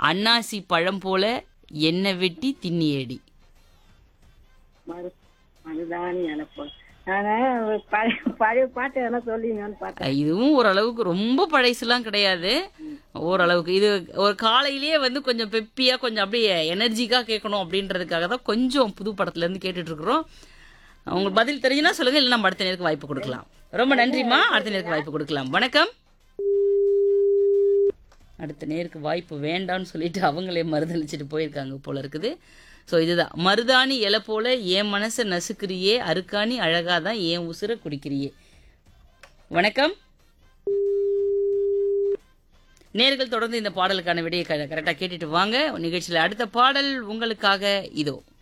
அன்னாசி பழம் போல எண்ணெய் வெட்டி திண்ணியடி மறு மருதாணி அனுப்போம் நான் பழைய பழைய பாட்டு எதனா சொல்லுவீங்கன்னு பார்த்தேன் இதுவும் ஓரளவுக்கு ரொம்ப பழசுலாம் கிடையாது ஓரளவுக்கு இது ஒரு காலையிலேயே வந்து கொஞ்சம் பெப்பியா கொஞ்சம் அப்படியே எனர்ஜிக்கா கேட்கணும் அப்படின்றதுக்காக தான் கொஞ்சம் புது படத்துல இருந்து கேட்டுட்டு இருக்கிறோம் உங்களுக்கு பதில் தெரிஞ்சுன்னா சொல்லுங்க இல்லை நம்ம அடுத்த நேருக்கு வாய்ப்பு கொடுக்கலாம் ரொம்ப நன்றிம்மா அடுத்த நேருக்கு வாய்ப்பு கொடுக்கலாம் வணக்கம் அடுத்த நேருக்கு வாய்ப்பு வேண்டாம்னு சொல்லிட்டு அவங்களே மருந்தளிச்சிட்டு போயிருக்காங்க போல இருக்குது ஸோ இதுதான் மருதாணி இலை போல என் மனசை நசுக்கிறியே அருக்காணி அழகா தான் என் உசுரை குடிக்கிறியே வணக்கம் நேர்கள் தொடர்ந்து இந்த பாடலுக்கான விடையை கரெக்டாக கேட்டுட்டு வாங்க நிகழ்ச்சியில் அடுத்த பாடல் உங்களுக்காக இதோ